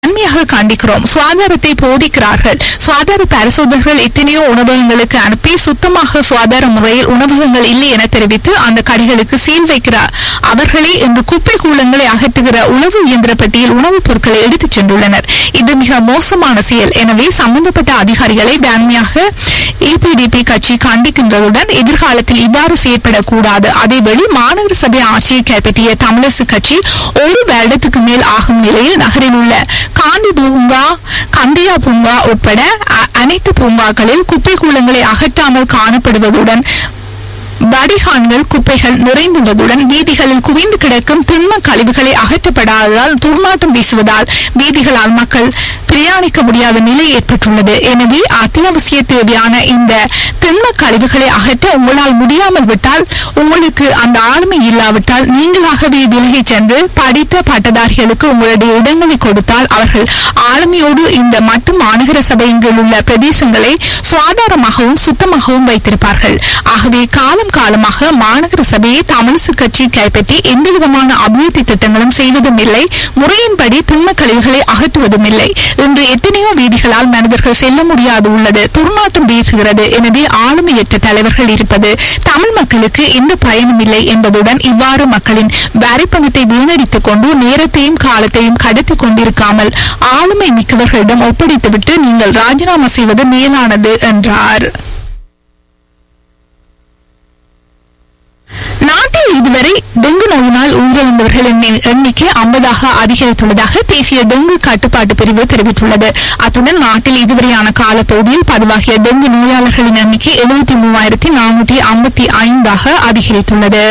வன்மையாக கண்டிக்கிறோம் சுகாதாரத்தை போதிக்கிறார்கள் சுகாதார பரிசோதகர்கள் எத்தனையோ உணவகங்களுக்கு அனுப்பி சுத்தமாக சுகாதார முறையில் உணவகங்கள் இல்லை என தெரிவித்து அந்த கடைகளுக்கு சீல் வைக்கிறார் அவர்களே இன்று குப்பை கூலங்களை அகற்றுகிற உணவு இயந்திர பெட்டியில் உணவுப் பொருட்களை எடுத்துச் சென்றுள்ளனர் இது மிக மோசமான செயல் எனவே சம்பந்தப்பட்ட அதிகாரிகளை வன்மையாக ஏபிடிபி கட்சி கண்டிக்கின்றதுடன் எதிர்காலத்தில் இவ்வாறு செயற்படக்கூடாது அதேவேளை மாநகர சபை ஆட்சியை கைப்பற்றிய தமிழரசு கட்சி ஒரு வருடத்துக்கு மேல் ஆகும் நிலையில் நகரில் உள்ள காந்தி பூங்கா கந்தியா பூங்கா உட்பட அ- அனைத்து பூங்காக்களில் குப்பை கூலங்களை அகற்றாமல் காணப்படுவதுடன் வடிகான்கள் குப்பைகள் நிறைந்துள்ளதுடன் வீதிகளில் குவிந்து கிடக்கும் திண்ம கழிவுகளை அகற்றப்படாததால் துர்நாற்றம் வீசுவதால் வீதிகளால் மக்கள் பிரயாணிக்க முடியாத நிலை ஏற்பட்டுள்ளது எனவே அத்தியாவசிய தேவையான இந்த திண்ம கழிவுகளை அகற்ற உங்களால் முடியாமல் விட்டால் உங்களுக்கு அந்த ஆளுமை இல்லாவிட்டால் நீங்களாகவே விலகிச் சென்று படித்த பட்டதாரிகளுக்கு உங்களுடைய இடங்களை கொடுத்தால் அவர்கள் ஆளுமையோடு இந்த மட்டு மாநகர சபையின் கீழ் உள்ள பிரதேசங்களை சுகாதாரமாகவும் சுத்தமாகவும் வைத்திருப்பார்கள் ஆகவே காலம் காலமாக மாநகர சபையை தமிழிசு கட்சி கைப்பற்றி எந்தவிதமான அபிவிருத்தி திட்டங்களும் செய்வதும் இல்லை முறையின்படி திண்ம கழிவுகளை அகற்றுவதும் இல்லை இன்று எத்தனையோ வீதிகளால் மனிதர்கள் செல்ல முடியாது உள்ளது துர்நாற்றம் வீசுகிறது எனவே ஆளுமையற்ற தலைவர்கள் இருப்பது தமிழ் மக்களுக்கு எந்த பயனும் இல்லை என்பதுடன் இவ்வாறு மக்களின் வரி பணத்தை வீணடித்துக் கொண்டு நேரத்தையும் காலத்தையும் கடத்திக் கொண்டிருக்காமல் ஆளுமை மிக்கவர்களிடம் ஒப்படைத்துவிட்டு நீங்கள் ராஜினாமா செய்வது மேலானது என்றார் நாட்டில் இதுவரை டெங்கு நோயினால் உயிரிழந்தவர்களின் எண்ணி- எண்ணிக்கை ஐம்பதாக அதிகரித்துள்ளதாக தேசிய டெங்கு கட்டுப்பாட்டு பிரிவு தெரிவித்துள்ளது அத்துடன் நாட்டில் இதுவரையான காலப்பகுதியில் பதிவாகிய டெங்கு நோயாளர்களின் எண்ணிக்கை எழுபத்தி மூவாயிரத்தி நானூற்றி ஐம்பத்தி ஐந்தாக அதிகரித்துள்ளது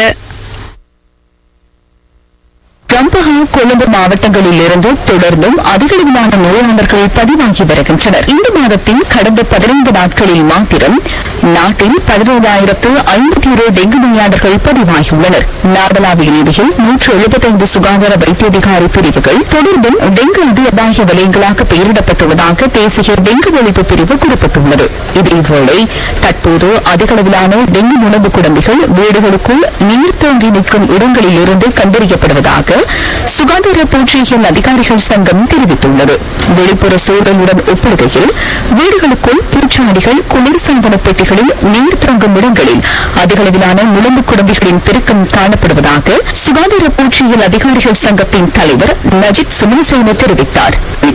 கம்பஹா கொழும்பு மாவட்டங்களில் இருந்து தொடர்ந்தும் அதிகளவிலான நோயாளர்கள் பதிவாகி வருகின்றனர் இந்த மாதத்தின் கடந்த பதினைந்து நாட்களில் மாத்திரம் நாட்டில் பதினேழாயிரத்து ஐம்பத்தி ஒரு டெங்கு நோயாளர்கள் பதிவாகியுள்ளனர் நார்மலாவி நிலையில் நூற்று எழுபத்தைந்து சுகாதார வைத்திய அதிகாரி பிரிவுகள் தொடர்ந்தும் டெங்கு அதி அபாய வலயங்களாக பெயரிடப்பட்டுள்ளதாக தேசிய டெங்கு ஒழிப்பு பிரிவு குறிப்பிட்டுள்ளது இதேவேளை தற்போது அதிகளவிலான டெங்கு உணவு குடம்பிகள் வீடுகளுக்குள் நீர் தேங்கி நிற்கும் இடங்களில் இருந்து கண்டறியப்படுவதாக சுகாதார பூச்சியியல் அதிகாரிகள் சங்கம் தெரிவித்துள்ளது வெளிப்புற சூழலுடன் ஒப்பிடுகையில் வீடுகளுக்குள் பூச்சாடிகள் குளிர்சாதன பெட்டிகளில் நீர் தங்கும் இடங்களில் அதிகளவிலான முழம்பு குடம்பிகளின் பெருக்கம் காணப்படுவதாக சுகாதார பூச்சியியல் அதிகாரிகள் சங்கத்தின் தலைவர் நஜித் சுமனசேன தெரிவித்தார்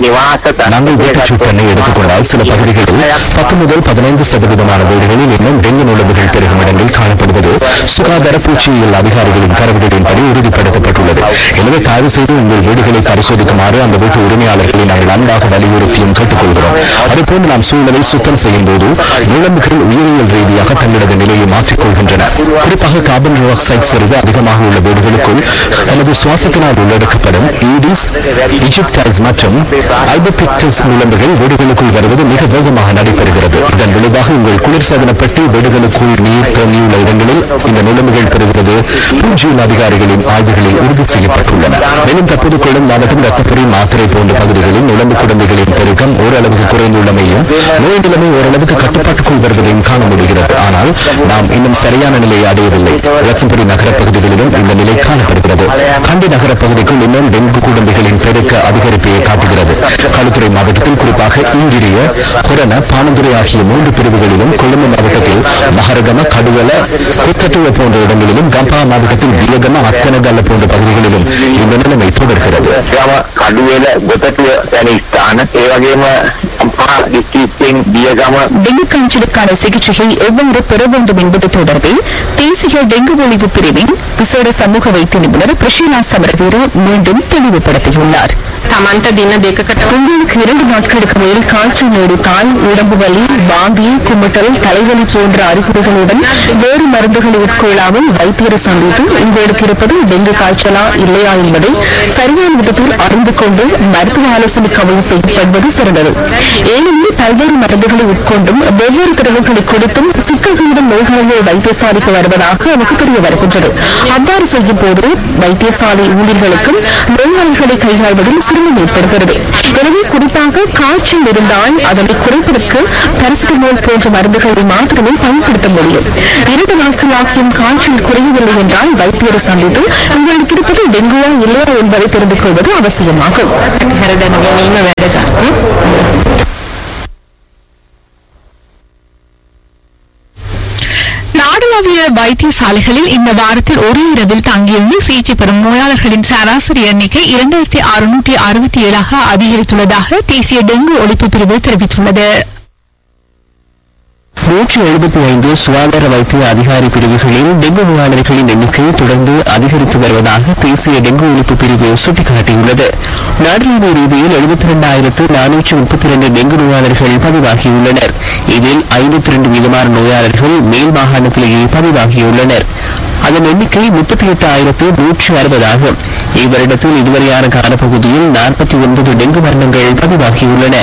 நாங்கள் வீட்டுச் சுட்டெண்ணை எடுத்துக்கொண்டால் சில பகுதிகளில் பத்து முதல் பதினைந்து சதவீதமான வீடுகளில் இன்னும் டெங்கு நுழம்புகள் பெருகும் இடங்கள் காணப்படுவது சுகாதார பூச்சியியல் அதிகாரிகளின் தரவுகளின்படி உறுதிப்படுத்தப்பட்டுள்ளது எனவே தயவு செய்து உங்கள் வீடுகளை பரிசோதிக்குமாறு அந்த வீட்டு உரிமையாளர்களை நாங்கள் அன்பாக வலியுறுத்தியும் கேட்டுக்கொள்கிறோம் அதேபோன்று நாம் சூழலை சுத்தம் செய்யும் போது நுழம்புகள் உயிரியல் ரீதியாக தங்களது நிலையை மாற்றிக்கொள்கின்றன குறிப்பாக கார்பன் டை ஆக்சைடு செறிவு அதிகமாக உள்ள வீடுகளுக்குள் நமது சுவாசத்தினால் உள்ளடக்கப்படும் ஈடிஸ் இஜிப்டைஸ் மற்றும் ஆல்பபிக்டஸ் நுழம்புகள் வீடுகளுக்குள் வருவது மிக வேகமாக நடைபெறுகிறது இதன் விளைவாக உங்கள் குளிர்சாதன பெட்டி வீடுகளுக்குள் நீர் தேங்கியுள்ள இடங்களில் இந்த நுழம்புகள் பெறுகிறது பூஜ்ஜியம் அதிகாரிகளின் ஆய்வுகளில் உறுதி செய்யப்பட்டுள்ளன மேலும் தற்போது கொள்ளும் மாவட்டம் ரத்தபுரி மாத்திரை போன்ற பகுதிகளில் நுழம்பு குழந்தைகளின் பெருக்கம் ஓரளவுக்கு குறைந்துள்ளமையும் நோய் நிலைமை ஓரளவுக்கு கட்டுப்பாட்டுக்குள் வருவதையும் காண முடிகிறது ஆனால் நாம் இன்னும் சரியான நிலையை அடையவில்லை ரத்தபுரி நகர பகுதிகளிலும் இந்த நிலை காணப்படுகிறது கண்டி நகர பகுதிக்குள் இன்னும் டெங்கு குழந்தைகளின் பெருக்க அதிகரிப்பை காட்டுகிறது களுத்துறை மாவட்டத்தில் குறிப்பாக இங்கிரிய கொரன பானந்துறை ஆகிய மூன்று பிரிவுகளிலும் கொழும்பு மாவட்டத்தில் மகரகம கடுவல குத்தட்டுவ போன்ற இடங்களிலும் கம்பா மாவட்டத்தில் வியகம அத்தனகல்ல போன்ற பகுதிகளிலும் இந்த நிலைமை தொடர்கிறது ගම කඩුවෙල ගොතටුව යන ස්ථාන ඒ වගේම අම්පා දිස්ත්‍රික්කයෙන් දියගම டெங்கு காய்ச்சலுக்கான சிகிச்சையை எவ்வாறு பெற வேண்டும் என்பது தொடர்பில் தேசிய டெங்கு ஒழிப்பு பிரிவின் விசேட சமூக வைத்திய நிபுணர் பிரஷீலா சமரவீர மீண்டும் தெளிவுபடுத்தியுள்ளார் තමන්ට දින දෙකකට உங்களுக்கு இரண்டு நாட்களுக்கு மேல் காய்ச்சல் நீடித்தால் உடம்பு வலி வாந்தி குமட்டல் தலைவலி போன்ற அறிகுறிகளுடன் வேறு மருந்துகளை உட்கொள்ளாமல் வைத்தியரை சந்தித்து உங்களுக்கு இருப்பது டெங்கு காய்ச்சலா இல்லையா என்பதை சரியான விதத்தில் அறிந்து கொண்டு மருத்துவ ஆலோசனை கவனம் செய்யப்படுவது சிறந்தது ஏனெனில் பல்வேறு மருந்துகளை உட்கொண்டும் வெவ்வேறு திரவங்களை கொடுத்தும் சிக்கல்களுடன் நோயாளிகள் வைத்தியசாலைக்கு வருவதாக நமக்கு தெரிய வருகின்றது அவ்வாறு செய்யும் போது வைத்தியசாலை ஊழியர்களுக்கும் நோயாளிகளை கையாள்வதில் சிரமம் ஏற்படுகிறது எனவே குறிப்பாக முன்னதாக காய்ச்சல் இருந்தால் அதனை குறைப்பதற்கு பாராசிட்டமால் போன்ற மருந்துகளை மாத்திரமே பயன்படுத்த முடியும் இரண்டு நாட்களாகியும் காய்ச்சல் குறையவில்லை என்றால் வைத்தியரை சந்தித்து உங்களுக்கு இருப்பது டெங்குவா இல்லையா என்பதை தெரிந்து கொள்வது அவசியமாகும் நாடளாவிய வைத்தியசாலைகளில் இந்த வாரத்தில் ஒரே இரவில் தங்கியிருந்து சிகிச்சை பெறும் நோயாளர்களின் சராசரி எண்ணிக்கை இரண்டாயிரத்தி அறுநூற்றி அறுபத்தி ஏழாக அதிகரித்துள்ளதாக தேசிய டெங்கு ஒழிப்பு பிரிவு தெரிவித்துள்ளது நூற்றி எழுபத்தி ஐந்து சுகாதார வைத்திய அதிகாரி பிரிவுகளில் டெங்கு நோயாளர்களின் எண்ணிக்கை தொடர்ந்து அதிகரித்து வருவதாக தேசிய டெங்கு ஒழிப்பு பிரிவு சுட்டிக்காட்டியுள்ளது நாடளாவிய ரீதியில் எழுபத்தி இரண்டாயிரத்து நானூற்று முப்பத்தி இரண்டு டெங்கு நோயாளர்கள் பதிவாகியுள்ளனர் இதில் ஐம்பத்தி இரண்டு வீதமான நோயாளர்கள் மேல் மாகாணத்திலேயே பதிவாகியுள்ளனர் அதன் எண்ணிக்கை முப்பத்தி எட்டு ஆயிரத்து நூற்றி அறுபது ஆகும் இவ்வருடத்தில் இதுவரையான காலப்பகுதியில் நாற்பத்தி ஒன்பது டெங்கு மரணங்கள் பதிவாகியுள்ளன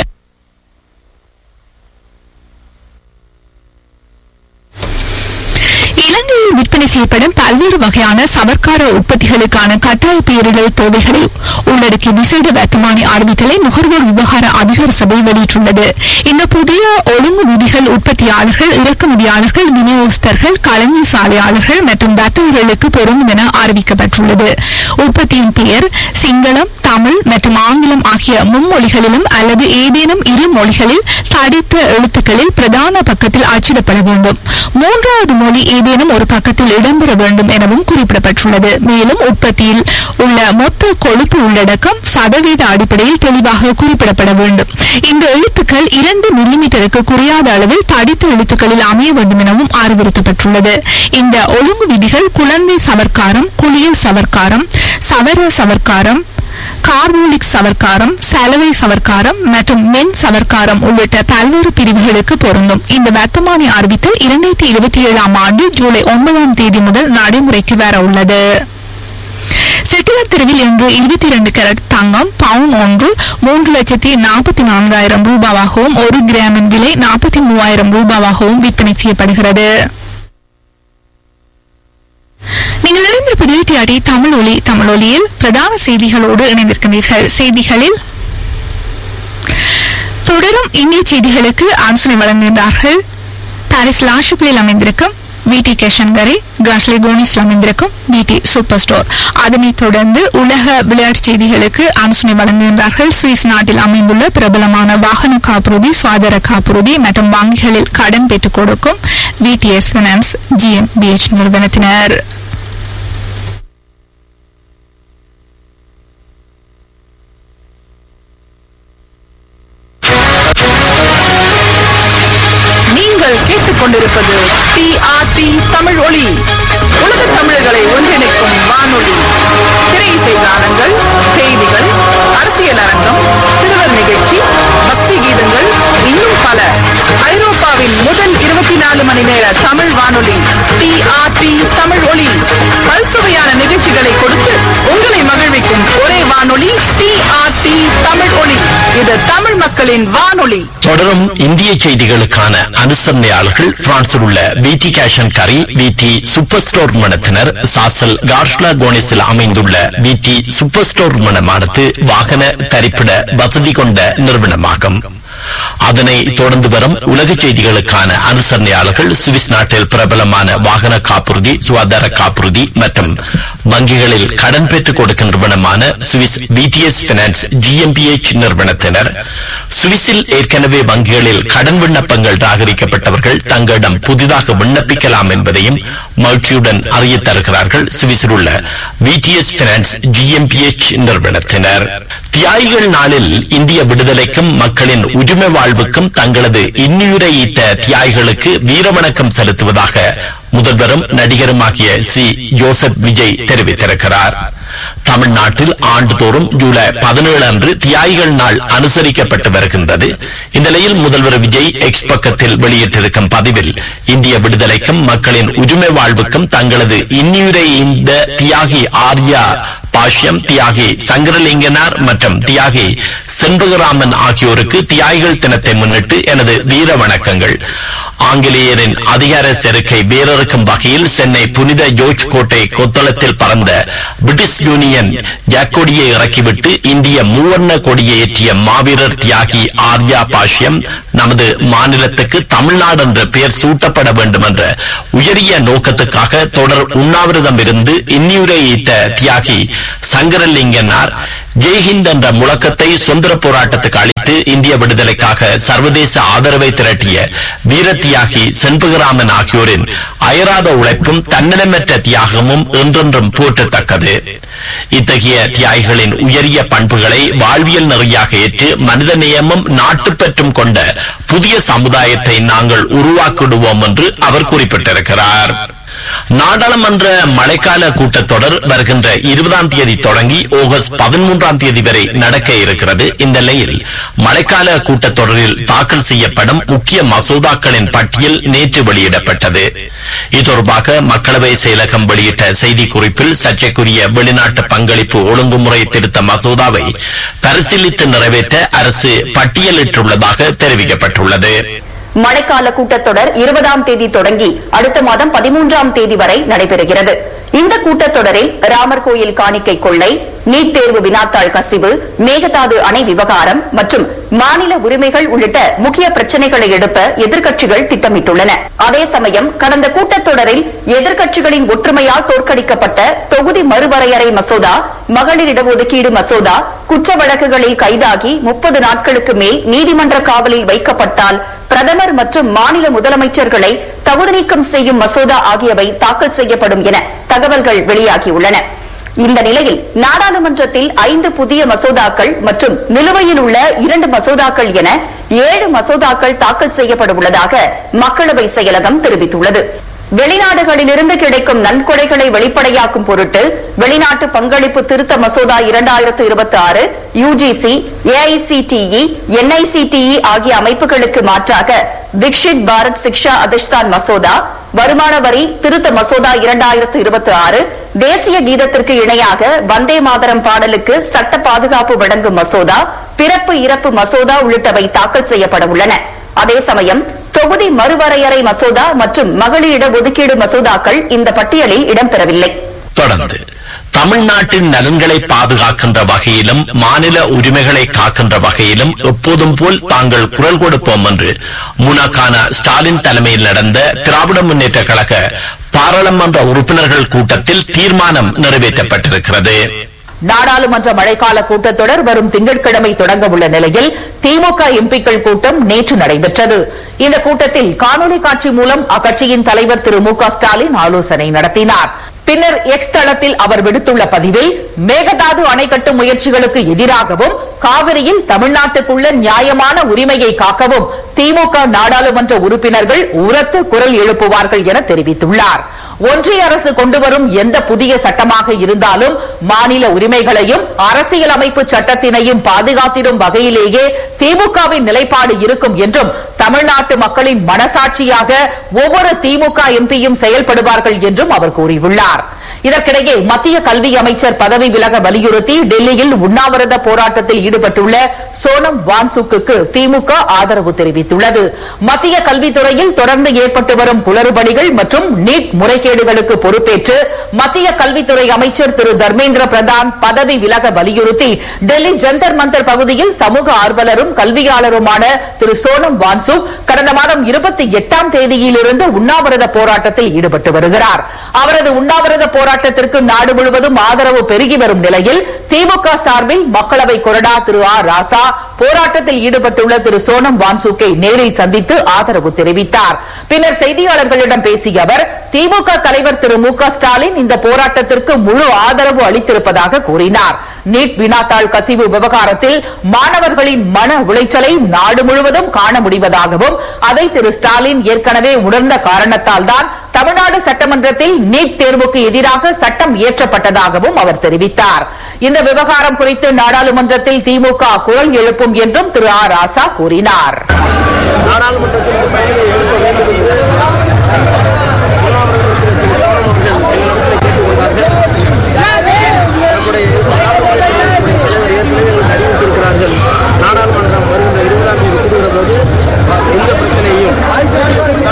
இலங்கையில் விற்பனை செய்யப்படும் பல்வேறு வகையான சவர்க்கார உற்பத்திகளுக்கான கட்டாய பேரிடர் தேவைகளை உள்ளடக்கிய விசேட வர்த்தமானி அறிவித்தலை நுகர்வோர் விவகார அதிகார சபை வெளியிட்டுள்ளது இந்த புதிய ஒழுங்கு விதிகள் உற்பத்தியாளர்கள் இறக்குமதியாளர்கள் விநியோகஸ்தர்கள் களஞ்சி சாலையாளர்கள் மற்றும் வர்த்தகர்களுக்கு பொருந்தும் என அறிவிக்கப்பட்டுள்ளது உற்பத்தியின் பெயர் சிங்களம் தமிழ் மற்றும் ஆங்கிலம் ஆகிய மும்மொழிகளிலும் அல்லது ஏதேனும் இரு மொழிகளில் தடித்த எழுத்துக்களில் பிரதான பக்கத்தில் அச்சிடப்பட வேண்டும் மூன்றாவது மொழி ஏதேனும் ஒரு பக்கத்தில் இடம்பெற வேண்டும் எனவும் குறிப்பிடப்பட்டுள்ளது மேலும் உற்பத்தியில் உள்ள மொத்த கொழுப்பு உள்ளடக்கம் சதவீத அடிப்படையில் தெளிவாக குறிப்பிடப்பட வேண்டும் இந்த எழுத்துக்கள் இரண்டு மில்லிமீட்டருக்கு குறையாத அளவில் தடித்த எழுத்துக்களில் அமைய வேண்டும் எனவும் அறிவுறுத்தப்பட்டுள்ளது இந்த ஒழுங்கு விதிகள் குழந்தை சவர்க்காரம் குளியல் சவர்க்காரம் சவர சவர்க்காரம் கார்போலிக் சவர்க்காரம் சலவை சவர்க்காரம் மற்றும் மென் சவர்க்காரம் உள்ளிட்ட பல்வேறு பிரிவுகளுக்கு பொருந்தும் இந்த வர்த்தமானி அறிவித்தல் இரண்டாயிரத்தி இருபத்தி ஏழாம் ஆண்டு ஜூலை ஒன்பதாம் தேதி முதல் நடைமுறைக்கு வர உள்ளது செட்டியார் தெருவில் இன்று இருபத்தி இரண்டு கேரட் தங்கம் பவுன் ஒன்று மூன்று லட்சத்தி நாற்பத்தி நான்காயிரம் ரூபாவாகவும் ஒரு கிராமின் விலை நாற்பத்தி மூவாயிரம் ரூபாவாகவும் விற்பனை செய்யப்படுகிறது நீங்கள் இணைந்திருப்பது டிஆர்டி தமிழ் ஒலி தமிழ் ஒலியில் பிரதான செய்திகளோடு இணைந்திருக்கின்றீர்கள் செய்திகளில் தொடரும் இந்திய செய்திகளுக்கு ஆலோசனை வழங்குகின்றார்கள் பாரிஸ் லாஷிப்பில் அமைந்திருக்கும் விடி கேஷன்கரை காஷ்லி கோனிஸில் அமைந்திருக்கும் விடி சூப்பர் ஸ்டோர் அதனைத் தொடர்ந்து உலக விளையாட்டுச் செய்திகளுக்கு ஆலோசனை வழங்குகின்றார்கள் சுவிஸ் நாட்டில் அமைந்துள்ள பிரபலமான வாகன காப்புறுதி சுகாதார காப்புறுதி மற்றும் வங்கிகளில் கடன் பெற்றுக் கொடுக்கும் விடிஎஸ் பினான்ஸ் ஜிஎம்பிஎச் நிறுவனத்தினர் நீங்கள் கேட்டுக்கொண்டிருப்பது டிஆர்டி தமிழ் ஒளி உலக தமிழர்களை ஒன்றிணைக்கும் வானொலி திரை இசை கானங்கள் செய்திகள் அரசியல் அரங்கம் சிறுவர் நிகழ்ச்சி பக்தி கீதங்கள் இன்னும் பல ஐரோப்பாவின் முதல் இருபத்தி நாலு மணி நேர தமிழ் வானொலி டிஆர்டி தமிழ் ஒளி பல்சுவையான நிகழ்ச்சிகளை கொடுத்து உங்களை மகிழ்விக்கும் ஒரே வானொலி டிஆர்டி தமிழ் ஒளி இது தமிழ் மக்களின் வானொலி தொடரும் இந்திய செய்திகளுக்கான அனுசரணையாளர்கள் பிரான்சில் உள்ள விடி கேஷன் கரி விடி சூப்பர் ஸ்டோர் மனத்தினர் சாசல் கார்ஷ்லா கோனிஸில் அமைந்துள்ள விடி சூப்பர் ஸ்டோர் மனமானது வாகன தரிப்பிட வசதி கொண்ட நிறுவனமாகும் அதனை தொடர்ந்து வரும் உலக செய்திகளுக்கான அனுசரணையாளர்கள் சுவிஸ் நாட்டில் பிரபலமான வாகன காப்புறுதி சுகாதார காப்புறுதி மற்றும் வங்கிகளில் கடன் பெற்றுக் கொடுக்கும் நிறுவனமான சுவிஸ் விடிஎஸ் பினான்ஸ் ஜிஎம்பிஎச் நிறுவனத்தினர் சுவிஸில் ஏற்கனவே வங்கிகளில் கடன் விண்ணப்பங்கள் ராகரிக்கப்பட்டவர்கள் தங்களிடம் புதிதாக விண்ணப்பிக்கலாம் என்பதையும் மகிழ்ச்சியுடன் அறிய தருகிறார்கள் சுவிஸில் உள்ள விடிஎஸ் பினான்ஸ் ஜிஎம்பிஎச் நிறுவனத்தினர் தியாகிகள் நாளில் இந்திய விடுதலைக்கும் மக்களின் உரிமை வாழ்வுக்கும் தங்களது இன்னுயிரை ஈட்ட தியாகிகளுக்கு வீரவணக்கம் செலுத்துவதாக முதல்வரும் நடிகருமாகிய சி ஜோசப் விஜய் தெரிவித்திருக்கிறார் தமிழ்நாட்டில் ஆண்டுதோறும் ஜூலை பதினேழு அன்று தியாகிகள் நாள் அனுசரிக்கப்பட்டு வருகின்றது இந்நிலையில் முதல்வர் விஜய் எக்ஸ் பக்கத்தில் வெளியிட்டிருக்கும் பதிவில் இந்திய விடுதலைக்கும் மக்களின் உரிமை வாழ்வுக்கும் தங்களது இன்னுயிரை இந்த தியாகி ஆர்யா பாஷ்யம் தியாகி சங்கரலிங்கனார் மற்றும் தியாகி செண்பகராமன் ஆகியோருக்கு தியாகிகள் தினத்தை முன்னிட்டு எனது வீர வணக்கங்கள் ஆங்கிலேயரின் அதிகார செருக்கை வேறறுக்கும் வகையில் சென்னை புனித ஜோர்ஜ் கோட்டை கொத்தளத்தில் பறந்த பிரிட்டிஷ் யூனியன் ஜாக்கொடியை இறக்கிவிட்டு இந்திய மூவர்ண கொடியை ஏற்றிய மாவீரர் தியாகி ஆர்யா பாஷ்யம் நமது மாநிலத்துக்கு தமிழ்நாடு என்ற பெயர் சூட்டப்பட வேண்டும் என்ற உயரிய நோக்கத்துக்காக தொடர் உண்ணாவிரதம் இருந்து இன்னியுரை ஈத்த தியாகி சங்கரலிங்கனார் ஜெய்ஹிந்த் என்ற முழக்கத்தை சுதந்திர போராட்டத்துக்கு அளித்து இந்திய விடுதலைக்காக சர்வதேச ஆதரவை திரட்டிய வீர தியாகி செண்பகராமன் ஆகியோரின் அயராத உழைப்பும் தன்னலமற்ற தியாகமும் என்றென்றும் போற்றத்தக்கது இத்தகைய தியாகிகளின் உயரிய பண்புகளை வாழ்வியல் நெறியாக ஏற்று மனித நேயமும் நாட்டுப்பற்றும் கொண்ட புதிய சமுதாயத்தை நாங்கள் உருவாக்கிடுவோம் என்று அவர் குறிப்பிட்டிருக்கிறார் நாடாளுமன்ற மழைக்கால கூட்டத்தொடர் வருகின்ற இருபதாம் தேதி தொடங்கி ஆகஸ்ட் பதிமூன்றாம் தேதி வரை நடக்க இருக்கிறது இந்த நிலையில் மழைக்கால கூட்டத்தொடரில் தாக்கல் செய்யப்படும் முக்கிய மசோதாக்களின் பட்டியல் நேற்று வெளியிடப்பட்டது இது தொடர்பாக மக்களவை செயலகம் வெளியிட்ட செய்திக்குறிப்பில் சர்ச்சைக்குரிய வெளிநாட்டு பங்களிப்பு ஒழுங்குமுறை திருத்த மசோதாவை பரிசீலித்து நிறைவேற்ற அரசு பட்டியலிட்டுள்ளதாக தெரிவிக்கப்பட்டுள்ளது மழைக்கால கூட்டத்தொடர் இருபதாம் தேதி தொடங்கி அடுத்த மாதம் பதிமூன்றாம் தேதி வரை நடைபெறுகிறது இந்த கூட்டத்தொடரில் ராமர் கோயில் காணிக்கை கொள்ளை நீட் தேர்வு வினாத்தாள் கசிவு மேகதாது அணை விவகாரம் மற்றும் மாநில உரிமைகள் உள்ளிட்ட முக்கிய பிரச்சனைகளை எழுப்ப எதிர்க்கட்சிகள் திட்டமிட்டுள்ளன அதே சமயம் கடந்த கூட்டத்தொடரில் எதிர்க்கட்சிகளின் ஒற்றுமையால் தோற்கடிக்கப்பட்ட தொகுதி மறுவரையறை மசோதா மகளிர் இடஒதுக்கீடு மசோதா குற்ற வழக்குகளில் கைதாகி முப்பது நாட்களுக்கு மேல் நீதிமன்ற காவலில் வைக்கப்பட்டால் பிரதமர் மற்றும் மாநில முதலமைச்சர்களை தகுதி நீக்கம் செய்யும் மசோதா ஆகியவை தாக்கல் செய்யப்படும் என தகவல்கள் வெளியாகியுள்ளன இந்த நிலையில் நாடாளுமன்றத்தில் ஐந்து புதிய மசோதாக்கள் மற்றும் நிலுவையில் உள்ள இரண்டு மசோதாக்கள் என ஏழு மசோதாக்கள் தாக்கல் செய்யப்பட உள்ளதாக மக்களவை செயலகம் தெரிவித்துள்ளது வெளிநாடுகளிலிருந்து கிடைக்கும் நன்கொடைகளை வெளிப்படையாக்கும் பொருட்டு வெளிநாட்டு பங்களிப்பு திருத்த மசோதா இரண்டாயிரத்து இருபத்தி ஆறு யுஜிசி ஏஐசிடிஇ என்ஐசிடிஇ ஆகிய அமைப்புகளுக்கு மாற்றாக விக்ஷித் பாரத் சிக்ஷா அதிஷ்டான் மசோதா வருமான வரி திருத்த மசோதா இரண்டாயிரத்து இருபத்தி ஆறு தேசிய கீதத்திற்கு இணையாக வந்தே மாதரம் பாடலுக்கு சட்ட பாதுகாப்பு வழங்கும் மசோதா பிறப்பு இறப்பு மசோதா உள்ளிட்டவை தாக்கல் செய்யப்பட உள்ளன அதே சமயம் தொகுதி மறுவரையறை மசோதா மற்றும் மகளிரிட ஒதுக்கீடு மசோதாக்கள் இந்த பட்டியலில் இடம்பெறவில்லை தொடர்ந்து தமிழ்நாட்டின் நலன்களை பாதுகாக்கின்ற வகையிலும் மாநில உரிமைகளை காக்கின்ற வகையிலும் எப்போதும் போல் தாங்கள் குரல் கொடுப்போம் என்று முனகான ஸ்டாலின் தலைமையில் நடந்த திராவிட முன்னேற்ற கழக பாராளுமன்ற உறுப்பினர்கள் கூட்டத்தில் தீர்மானம் நிறைவேற்றப்பட்டிருக்கிறது நாடாளுமன்ற மழைக்கால கூட்டத்தொடர் வரும் திங்கட்கிழமை தொடங்க உள்ள நிலையில் திமுக எம்பிக்கள் கூட்டம் நேற்று நடைபெற்றது இந்த கூட்டத்தில் காணொலி காட்சி மூலம் அக்கட்சியின் தலைவர் திரு மு க ஸ்டாலின் ஆலோசனை நடத்தினார் பின்னர் எக்ஸ் தளத்தில் அவர் விடுத்துள்ள பதிவில் மேகதாது அணை கட்டும் முயற்சிகளுக்கு எதிராகவும் காவிரியில் தமிழ்நாட்டுக்குள்ள நியாயமான உரிமையை காக்கவும் திமுக நாடாளுமன்ற உறுப்பினர்கள் உரத்து குரல் எழுப்புவார்கள் என தெரிவித்துள்ளார் ஒன்றிய அரசு கொண்டு வரும் எந்த புதிய சட்டமாக இருந்தாலும் மாநில உரிமைகளையும் அரசியலமைப்பு சட்டத்தினையும் பாதுகாத்திடும் வகையிலேயே திமுகவின் நிலைப்பாடு இருக்கும் என்றும் தமிழ்நாட்டு மக்களின் மனசாட்சியாக ஒவ்வொரு திமுக எம்பியும் செயல்படுவார்கள் என்றும் அவர் கூறியுள்ளார் இதற்கிடையே மத்திய கல்வி அமைச்சர் பதவி விலக வலியுறுத்தி டெல்லியில் உண்ணாவிரத போராட்டத்தில் ஈடுபட்டுள்ள சோனம் வான்சுக்கு திமுக ஆதரவு தெரிவித்துள்ளது மத்திய கல்வித்துறையில் தொடர்ந்து ஏற்பட்டு வரும் குளறுபடிகள் மற்றும் நீட் முறைகேடுகளுக்கு பொறுப்பேற்று மத்திய கல்வித்துறை அமைச்சர் திரு தர்மேந்திர பிரதான் பதவி விலக வலியுறுத்தி டெல்லி ஜந்தர் மந்தர் பகுதியில் சமூக ஆர்வலரும் கல்வியாளருமான திரு சோனம் வான்சு கடந்த மாதம் இருபத்தி எட்டாம் தேதியிலிருந்து உண்ணாவிரத போராட்டத்தில் ஈடுபட்டு வருகிறார் அவரது உண்ணாவிரத போராட்டத்திற்கு நாடு முழுவதும் ஆதரவு பெருகி வரும் நிலையில் திமுக சார்பில் மக்களவை கொறடா திரு ஆர் ராசா போராட்டத்தில் ஈடுபட்டுள்ள திரு சோனம் வான்சுக்கை நேரில் சந்தித்து ஆதரவு தெரிவித்தார் பின்னர் செய்தியாளர்களிடம் பேசிய அவர் திமுக தலைவர் திரு மு க ஸ்டாலின் இந்த போராட்டத்திற்கு முழு ஆதரவு அளித்திருப்பதாக கூறினார் நீட் வினாத்தாள் கசிவு விவகாரத்தில் மாணவர்களின் மன உளைச்சலை நாடு முழுவதும் காண முடிவதாகவும் அதை திரு ஸ்டாலின் ஏற்கனவே உணர்ந்த காரணத்தால் தான் தமிழ்நாடு சட்டமன்றத்தில் நீட் தேர்வுக்கு எதிராக சட்டம் இயற்றப்பட்டதாகவும் அவர் தெரிவித்தார் இந்த விவகாரம் குறித்து நாடாளுமன்றத்தில் திமுக குரல் எழுப்பும் என்றும் திரு ஆர் ராசா கூறினார் நாடாளுமன்றத்தில் இந்த பிரச்சனையை எழுப்ப வேண்டும் என்று உண்ணாவிரதத்தில் திரு சோழன் அவர்கள் எங்களிடத்தில் கேட்டுக்கொண்டார்கள் நம்முடைய நாடாளுமன்றத்தினுடைய தலைவர் ஏற்கனவே எங்களுக்கு அறிவித்திருக்கிறார்கள் நாடாளுமன்றம் வருகின்ற இருபதாம் தேதி கூடுகிற போது எந்த பிரச்சனையும்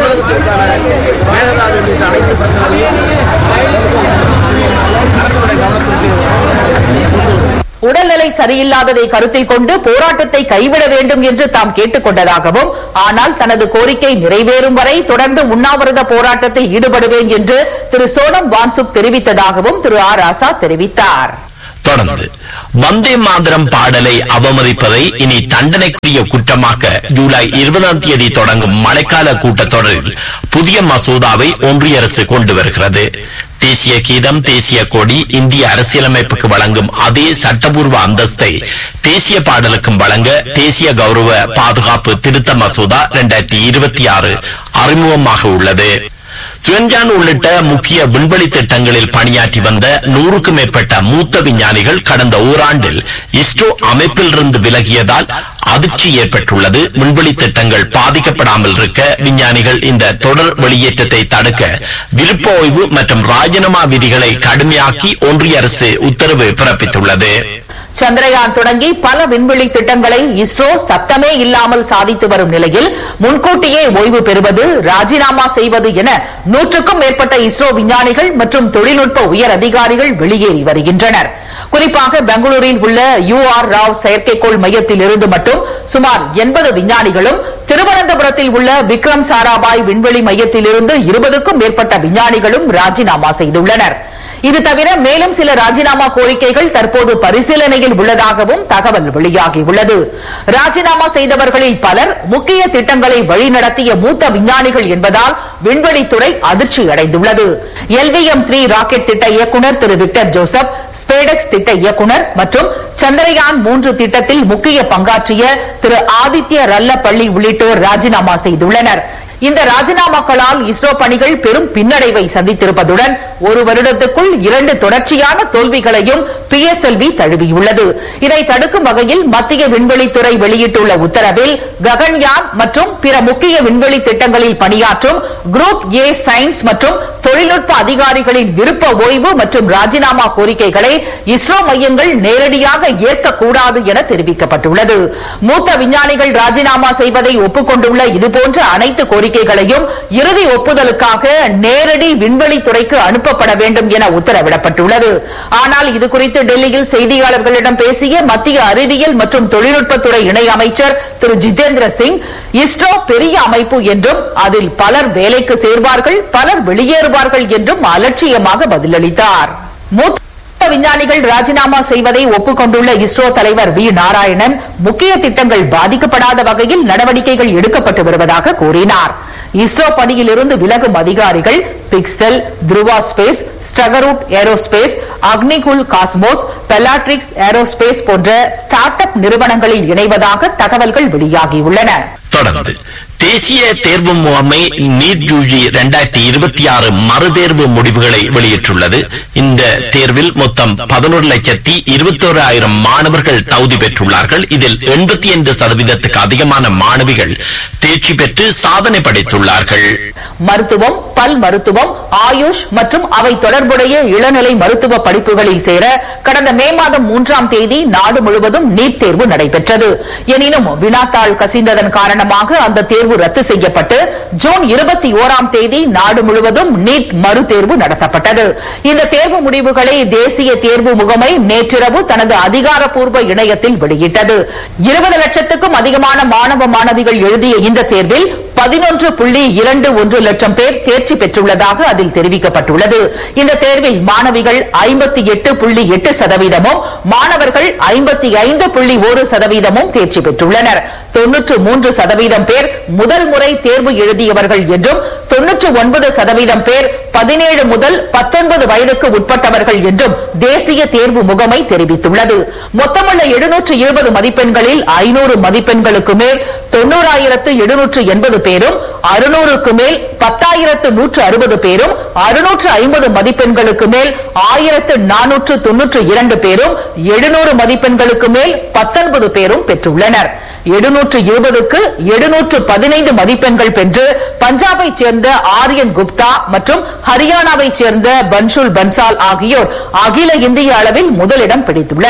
சரியில்லாததை கருத்தில் கொண்டு போராட்டத்தை கைவிட வேண்டும் என்று தாம் கேட்டுக் கொண்டதாகவும் ஆனால் தனது கோரிக்கை நிறைவேறும் வரை தொடர்ந்து உண்ணாவிரத போராட்டத்தில் ஈடுபடுவேன் என்று திரு சோனம் வான்சுக் தெரிவித்ததாகவும் திரு ஆர் ராசா தெரிவித்தார் தொடர்ந்து வந்தே மாதரம் பாடலை அவமதிப்பதை இனி தண்டனைக்குரிய குற்றமாக்க ஜூலை இருபதாம் தேதி தொடங்கும் மழைக்கால கூட்டத்தொடரில் புதிய மசோதாவை ஒன்றிய அரசு கொண்டு வருகிறது தேசிய கீதம் தேசிய கொடி இந்திய அரசியலமைப்புக்கு வழங்கும் அதே சட்டபூர்வ அந்தஸ்தை தேசிய பாடலுக்கும் வழங்க தேசிய கௌரவ பாதுகாப்பு திருத்த மசோதா இரண்டாயிரத்தி இருபத்தி ஆறு அறிமுகமாக உள்ளது சுயன்ஜான் உள்ளிட்ட முக்கிய விண்வெளி திட்டங்களில் பணியாற்றி வந்த நூறுக்கும் மேற்பட்ட மூத்த விஞ்ஞானிகள் கடந்த ஓராண்டில் இஸ்ரோ அமைப்பிலிருந்து விலகியதால் அதிர்ச்சி ஏற்பட்டுள்ளது விண்வெளி திட்டங்கள் பாதிக்கப்படாமல் இருக்க விஞ்ஞானிகள் இந்த தொடர் வெளியேற்றத்தை தடுக்க விருப்ப ஓய்வு மற்றும் ராஜினாமா விதிகளை கடுமையாக்கி ஒன்றிய அரசு உத்தரவு பிறப்பித்துள்ளது சந்திரயான் தொடங்கி பல விண்வெளி திட்டங்களை இஸ்ரோ சத்தமே இல்லாமல் சாதித்து வரும் நிலையில் முன்கூட்டியே ஓய்வு பெறுவது ராஜினாமா செய்வது என நூற்றுக்கும் மேற்பட்ட இஸ்ரோ விஞ்ஞானிகள் மற்றும் தொழில்நுட்ப உயர் அதிகாரிகள் வெளியேறி வருகின்றனர் குறிப்பாக பெங்களூரில் உள்ள யூ ஆர் ராவ் செயற்கைக்கோள் மையத்தில் இருந்து மட்டும் சுமார் எண்பது விஞ்ஞானிகளும் திருவனந்தபுரத்தில் உள்ள விக்ரம் சாராபாய் விண்வெளி மையத்தில் இருந்து இருபதுக்கும் மேற்பட்ட விஞ்ஞானிகளும் ராஜினாமா செய்துள்ளனர் இது தவிர மேலும் சில ராஜினாமா கோரிக்கைகள் தற்போது பரிசீலனையில் உள்ளதாகவும் தகவல் வெளியாகியுள்ளது ராஜினாமா செய்தவர்களில் பலர் முக்கிய திட்டங்களை வழிநடத்திய மூத்த விஞ்ஞானிகள் என்பதால் விண்வெளித்துறை அதிர்ச்சி அடைந்துள்ளது எல்விஎம் த்ரீ ராக்கெட் திட்ட இயக்குநர் திரு விக்டர் ஜோசப் ஸ்பேடெக்ஸ் திட்ட இயக்குநர் மற்றும் சந்திரயான் மூன்று திட்டத்தில் முக்கிய பங்காற்றிய திரு ஆதித்ய ரல்லப்பள்ளி உள்ளிட்டோர் ராஜினாமா செய்துள்ளனர் இந்த ராஜினாமாக்களால் இஸ்ரோ பணிகள் பெரும் பின்னடைவை சந்தித்திருப்பதுடன் ஒரு வருடத்துக்குள் இரண்டு தொடர்ச்சியான தோல்விகளையும் பிஎஸ்எல்வி தழுவியுள்ளது இதை தடுக்கும் வகையில் மத்திய விண்வெளித்துறை வெளியிட்டுள்ள உத்தரவில் ககன்யான் மற்றும் பிற முக்கிய விண்வெளி திட்டங்களில் பணியாற்றும் குரூப் ஏ சயின்ஸ் மற்றும் தொழில்நுட்ப அதிகாரிகளின் விருப்ப ஓய்வு மற்றும் ராஜினாமா கோரிக்கைகளை இஸ்ரோ மையங்கள் நேரடியாக ஏற்கக்கூடாது என தெரிவிக்கப்பட்டுள்ளது மூத்த விஞ்ஞானிகள் ராஜினாமா செய்வதை ஒப்புக்கொண்டுள்ள இதுபோன்ற அனைத்து கோரிக்கைகளையும் இறுதி ஒப்புதலுக்காக நேரடி விண்வெளித்துறைக்கு அனுப்பப்பட வேண்டும் என உத்தரவிடப்பட்டுள்ளது ஆனால் இதுகுறித்து டெல்லியில் செய்தியாளர்களிடம் பேசிய மத்திய அறிவியல் மற்றும் தொழில்நுட்பத்துறை இணை அமைச்சர் திரு ஜிதேந்திர சிங் இஸ்ரோ பெரிய அமைப்பு என்றும் அதில் பலர் வேலைக்கு சேர்வார்கள் பலர் வெளியேறுவார்கள் என்றும் அலட்சியமாக பதிலளித்தார் மூத்த விஞ்ஞானிகள் ராஜினாமா செய்வதை ஒப்புக்கொண்டுள்ள இஸ்ரோ தலைவர் வி நாராயணன் முக்கிய திட்டங்கள் பாதிக்கப்படாத வகையில் நடவடிக்கைகள் எடுக்கப்பட்டு வருவதாக கூறினார் இஸ்ரோ பணியிலிருந்து விலகும் அதிகாரிகள் பிக்செல் துருவா ஸ்பேஸ் ஸ்ட்ரகரூட் aerospace Agnikul Cosmos Bellatrix aerospace போன்ற ஸ்டார்ட் அப் நிறுவனங்களில் இணைவதாக தகவல்கள் வெளியாகியுள்ளன தொடர்ந்து தேசிய தேர்வு முகமை நீட் யூஜி இரண்டாயிரத்தி இருபத்தி ஆறு மறுதேர்வு முடிவுகளை வெளியிட்டுள்ளது இந்த தேர்வில் மொத்தம் பதினோரு லட்சத்தி இருபத்தோரு ஆயிரம் மாணவர்கள் தகுதி பெற்றுள்ளார்கள் இதில் எண்பத்தி ஐந்து சதவீதத்துக்கு அதிகமான மாணவிகள் தேர்ச்சி பெற்று சாதனை படைத்துள்ளார்கள் மருத்துவம் பல் மருத்துவம் ஆயுஷ் மற்றும் அவை தொடர்புடைய இளநிலை மருத்துவ படிப்புகளில் சேர கடந்த மே மாதம் மூன்றாம் தேதி நாடு முழுவதும் நீட் தேர்வு நடைபெற்றது எனினும் வினாத்தாள் கசிந்ததன் காரணமாக அந்த தேர்வு ரத்து செய்யப்பட்டு ஜூன் இருபத்தி ஓராம் தேதி நாடு முழுவதும் நீட் மறுதேர்வு நடத்தப்பட்டது இந்த தேர்வு முடிவுகளை தேசிய தேர்வு முகமை நேற்றிரவு தனது அதிகாரப்பூர்வ இணையத்தில் வெளியிட்டது இருபது லட்சத்துக்கும் அதிகமான மாணவ மாணவிகள் எழுதிய இந்த தேர்வில் பதினொன்று புள்ளி இரண்டு ஒன்று லட்சம் பேர் தேர்ச்சி பெற்றுள்ளதாக அதில் தெரிவிக்கப்பட்டுள்ளது இந்த தேர்வில் மாணவிகள் ஐம்பத்தி எட்டு புள்ளி எட்டு சதவீதமும் மாணவர்கள் ஐம்பத்தி ஐந்து புள்ளி ஒரு சதவீதமும் தேர்ச்சி பெற்றுள்ளனர் தொன்னூற்று மூன்று சதவீதம் பேர் முதல் முறை தேர்வு எழுதியவர்கள் என்றும் தொன்னூற்று ஒன்பது சதவீதம் பேர் பதினேழு முதல் பத்தொன்பது வயதுக்கு உட்பட்டவர்கள் என்றும் தேசிய தேர்வு முகமை தெரிவித்துள்ளது மொத்தமுள்ள எழுநூற்று இருபது மதிப்பெண்களில் ஐநூறு மதிப்பெண்களுக்கு மேல் தொண்ணூறாயிரத்து எழுநூற்று எண்பது பேரும் அறுநூறுக்கு மேல் பத்தாயிரத்து நூற்று அறுபது பேரும் அறுநூற்று ஐம்பது மதிப்பெண்களுக்கு மேல் ஆயிரத்து நானூற்று தொன்னூற்று இரண்டு பேரும் எழுநூறு மதிப்பெண்களுக்கு மேல் பத்தொன்பது பேரும் பெற்றுள்ளனர் எழுநூற்று இருபதுக்கு எழுநூற்று பதினைந்து மதிப்பெண்கள் பெற்று பஞ்சாபைச் சேர்ந்த ஆரியன் குப்தா மற்றும் ஹரியானாவைச் சேர்ந்த பன்ஷுல் பன்சால் ஆகியோர் அகில இந்திய அளவில் முதலிடம் பிடித்துள்ளனர்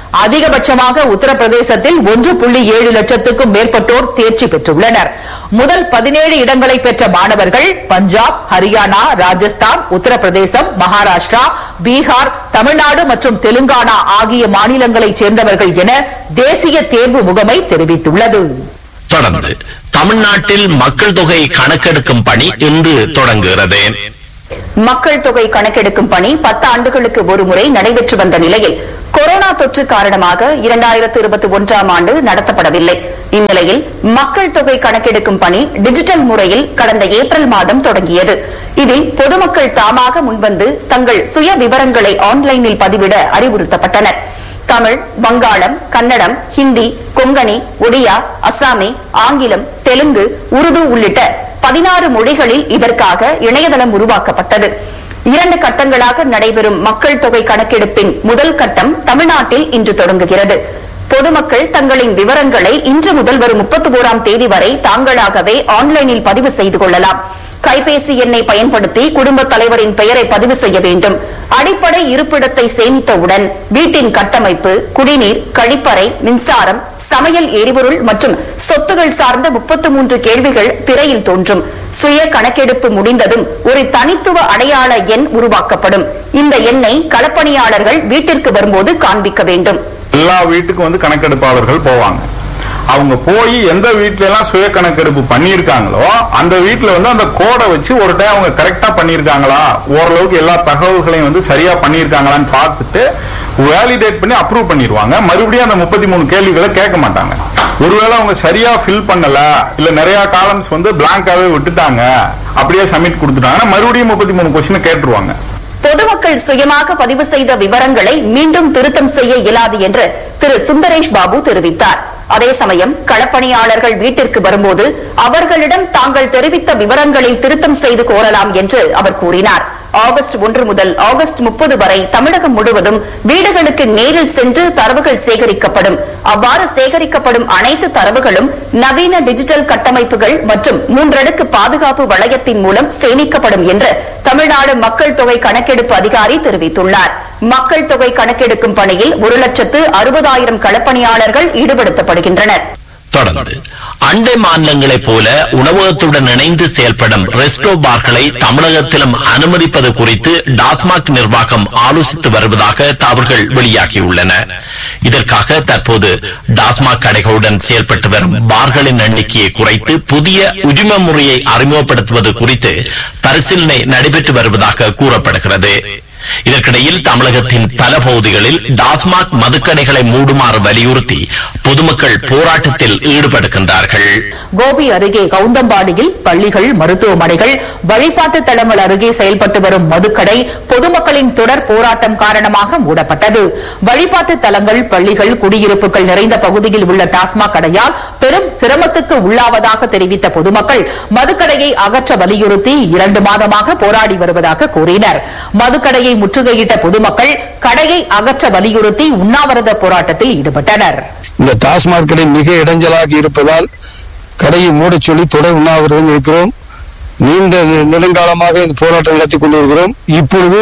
அதிகபட்சமாக உத்தரப்பிரதேசத்தில் ஒன்று புள்ளி ஏழு லட்சத்துக்கும் மேற்பட்டோர் தேர்ச்சி பெற்றுள்ளனர் முதல் பதினேழு இடங்களை பெற்ற மாணவர்கள் பஞ்சாப் ஹரியானா ராஜஸ்தான் உத்தரப்பிரதேசம் மகாராஷ்டிரா பீகார் தமிழ்நாடு மற்றும் தெலுங்கானா ஆகிய மாநிலங்களைச் சேர்ந்தவர்கள் என தேசிய தேர்வு முகமை தெரிவித்துள்ளது தொடர்ந்து தமிழ்நாட்டில் மக்கள் தொகை கணக்கெடுக்கும் பணி இன்று தொடங்குகிறது மக்கள் தொகை கணக்கெடுக்கும் பணி பத்து ஆண்டுகளுக்கு ஒருமுறை நடைபெற்று வந்த நிலையில் கொரோனா தொற்று காரணமாக இரண்டாயிரத்து இருபத்தி ஒன்றாம் ஆண்டு நடத்தப்படவில்லை இந்நிலையில் மக்கள் தொகை கணக்கெடுக்கும் பணி டிஜிட்டல் முறையில் கடந்த ஏப்ரல் மாதம் தொடங்கியது இதில் பொதுமக்கள் தாமாக முன்வந்து தங்கள் சுய விவரங்களை ஆன்லைனில் பதிவிட அறிவுறுத்தப்பட்டனர் தமிழ் வங்காளம் கன்னடம் ஹிந்தி கொங்கணி ஒடியா அசாமி ஆங்கிலம் தெலுங்கு உருது உள்ளிட்ட பதினாறு மொழிகளில் இதற்காக இணையதளம் உருவாக்கப்பட்டது இரண்டு கட்டங்களாக நடைபெறும் மக்கள் தொகை கணக்கெடுப்பின் முதல் கட்டம் தமிழ்நாட்டில் இன்று தொடங்குகிறது பொதுமக்கள் தங்களின் விவரங்களை இன்று முதல் வரும் முப்பத்தி ஓராம் தேதி வரை தாங்களாகவே ஆன்லைனில் பதிவு செய்து கொள்ளலாம் கைபேசி எண்ணை பயன்படுத்தி குடும்பத் தலைவரின் பெயரை பதிவு செய்ய வேண்டும் அடிப்படை இருப்பிடத்தை சேமித்தவுடன் வீட்டின் கட்டமைப்பு குடிநீர் கழிப்பறை மின்சாரம் சமையல் எரிபொருள் மற்றும் சொத்துகள் சார்ந்த முப்பத்து மூன்று கேள்விகள் திரையில் தோன்றும் சுய கணக்கெடுப்பு முடிந்ததும் ஒரு தனித்துவ அடையாள எண் உருவாக்கப்படும் இந்த எண்ணை களப்பணியாளர்கள் வீட்டிற்கு வரும்போது காண்பிக்க வேண்டும் எல்லா வீட்டுக்கும் வந்து கணக்கெடுப்பாளர்கள் போவாங்க அவங்க போய் எந்த வீட்ல எல்லாம் சுய கணக்கெடுப்பு பண்ணியிருக்காங்களோ அந்த வீட்ல வந்து அந்த கோடை வச்சு ஒரு டைம் அவங்க கரெக்டா பண்ணியிருக்காங்களா ஓரளவுக்கு எல்லா தகவல்களையும் வந்து சரியா பண்ணியிருக்காங்களான்னு பார்த்துட்டு வேலிடேட் பண்ணி அப்ரூவ் பண்ணிடுவாங்க மறுபடியும் அந்த முப்பத்தி மூணு கேள்விகளை கேட்க மாட்டாங்க ஒருவேளை அவங்க சரியா ஃபில் பண்ணல இல்ல நிறைய காலம்ஸ் வந்து பிளாங்காவே விட்டுட்டாங்க அப்படியே சப்மிட் கொடுத்துட்டாங்கன்னா மறுபடியும் முப்பத்தி மூணு கொஸ்டின் கேட்டுருவாங்க பொதுமக்கள் சுயமாக பதிவு செய்த விவரங்களை மீண்டும் திருத்தம் செய்ய இயலாது என்று திரு சுந்தரேஷ் பாபு தெரிவித்தார் அதே சமயம் களப்பணியாளர்கள் வீட்டிற்கு வரும்போது அவர்களிடம் தாங்கள் தெரிவித்த விவரங்களில் திருத்தம் செய்து கோரலாம் என்று அவர் கூறினார் ஆகஸ்ட் ஒன்று முதல் ஆகஸ்ட் முப்பது வரை தமிழகம் முழுவதும் வீடுகளுக்கு நேரில் சென்று தரவுகள் சேகரிக்கப்படும் அவ்வாறு சேகரிக்கப்படும் அனைத்து தரவுகளும் நவீன டிஜிட்டல் கட்டமைப்புகள் மற்றும் மூன்றடுக்கு பாதுகாப்பு வளையத்தின் மூலம் சேமிக்கப்படும் என்று தமிழ்நாடு மக்கள் தொகை கணக்கெடுப்பு அதிகாரி தெரிவித்துள்ளார் மக்கள் தொகை கணக்கெடுக்கும் பணியில் ஒரு லட்சத்து அறுபதாயிரம் களப்பணியாளர்கள் ஈடுபடுத்தப்படுகின்றனர் தொடர்ந்து அண்டை மாநிலங்களைப் போல உணவகத்துடன் இணைந்து செயல்படும் ரெஸ்டோ பார்களை தமிழகத்திலும் அனுமதிப்பது குறித்து டாஸ்மாக் நிர்வாகம் ஆலோசித்து வருவதாக தகவல்கள் வெளியாகியுள்ளன இதற்காக தற்போது டாஸ்மாக் கடைகளுடன் செயல்பட்டு வரும் பார்களின் எண்ணிக்கையை குறைத்து புதிய உரிம முறையை அறிமுகப்படுத்துவது குறித்து பரிசீலனை நடைபெற்று வருவதாக கூறப்படுகிறது இதற்கிடையில் தமிழகத்தின் பல பகுதிகளில் டாஸ்மாக் மதுக்கடைகளை மூடுமாறு வலியுறுத்தி பொதுமக்கள் போராட்டத்தில் ஈடுபடுகின்றார்கள் கோபி அருகே கவுந்தம்பாடியில் பள்ளிகள் மருத்துவமனைகள் வழிபாட்டு தலங்கள் அருகே செயல்பட்டு வரும் மதுக்கடை பொதுமக்களின் தொடர் போராட்டம் காரணமாக மூடப்பட்டது வழிபாட்டு தலங்கள் பள்ளிகள் குடியிருப்புகள் நிறைந்த பகுதியில் உள்ள டாஸ்மாக் கடையால் பெரும் சிரமத்துக்கு உள்ளாவதாக தெரிவித்த பொதுமக்கள் மதுக்கடையை அகற்ற வலியுறுத்தி இரண்டு மாதமாக போராடி வருவதாக கூறினர் மதுக்கடையை முற்றுகையிட்ட பொதுமக்கள் கடையை அகற்ற வலியுறுத்தி உண்ணாவிரத போராட்டத்தில் ஈடுபட்டனர் இந்த டாஸ்மாக் கடை மிக இடைஞ்சலாக இருப்பதால் கடையை மூடச் சொல்லி தொடர் உண்ணாவிரதம் இருக்கிறோம் நீண்ட நெ- நெடுங்காலமாக இந்த போராட்டம் நடத்தி கொண்டிருக்கிறோம் இப்பொழுது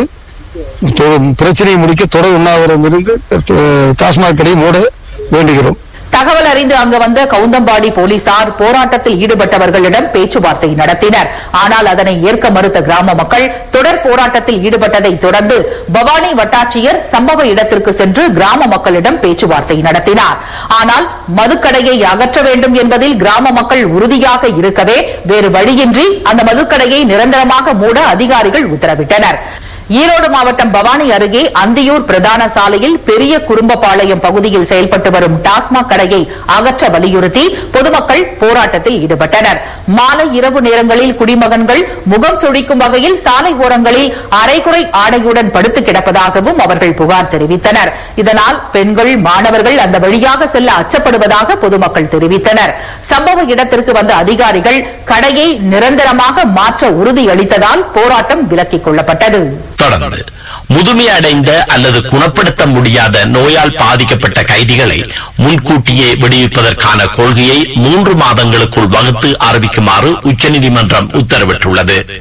தொ- பிரச்சனையை முடிக்க தொடர் உண்ணாவிரதம் இருந்து அஹ், டாஸ்மாக் கடையை மூட வேண்டுகிறோம் தகவல் அறிந்து அங்கு வந்த கவுந்தம்பாடி போலீசார் போராட்டத்தில் ஈடுபட்டவர்களிடம் பேச்சுவார்த்தை நடத்தினர் ஆனால் அதனை ஏற்க மறுத்த கிராம மக்கள் தொடர் போராட்டத்தில் ஈடுபட்டதை தொடர்ந்து பவானி வட்டாட்சியர் சம்பவ இடத்திற்கு சென்று கிராம மக்களிடம் பேச்சுவார்த்தை நடத்தினார் ஆனால் மதுக்கடையை அகற்ற வேண்டும் என்பதில் கிராம மக்கள் உறுதியாக இருக்கவே வேறு வழியின்றி அந்த மதுக்கடையை நிரந்தரமாக மூட அதிகாரிகள் உத்தரவிட்டனர் ஈரோடு மாவட்டம் பவானி அருகே அந்தியூர் பிரதான சாலையில் பெரிய குறும்பபாளையம் பகுதியில் செயல்பட்டு வரும் டாஸ்மாக் கடையை அகற்ற வலியுறுத்தி பொதுமக்கள் போராட்டத்தில் ஈடுபட்டனர் மாலை இரவு நேரங்களில் குடிமகன்கள் முகம் சுழிக்கும் வகையில் சாலை ஓரங்களில் அரைகுறை ஆடையுடன் படுத்து கிடப்பதாகவும் அவர்கள் புகார் தெரிவித்தனர் இதனால் பெண்கள் மாணவர்கள் அந்த வழியாக செல்ல அச்சப்படுவதாக பொதுமக்கள் தெரிவித்தனர் சம்பவ இடத்திற்கு வந்த அதிகாரிகள் கடையை நிரந்தரமாக மாற்ற உறுதியளித்ததால் போராட்டம் விலக்கிக் கொள்ளப்பட்டது தொடர்ந்து முதுமை அடைந்த அல்லது குணப்படுத்த முடியாத நோயால் பாதிக்கப்பட்ட கைதிகளை முன்கூட்டியே விடுவிப்பதற்கான கொள்கையை மூன்று மாதங்களுக்குள் வகுத்து அறிவிக்குமாறு உச்சநீதிமன்றம் உத்தரவிட்டுள்ளது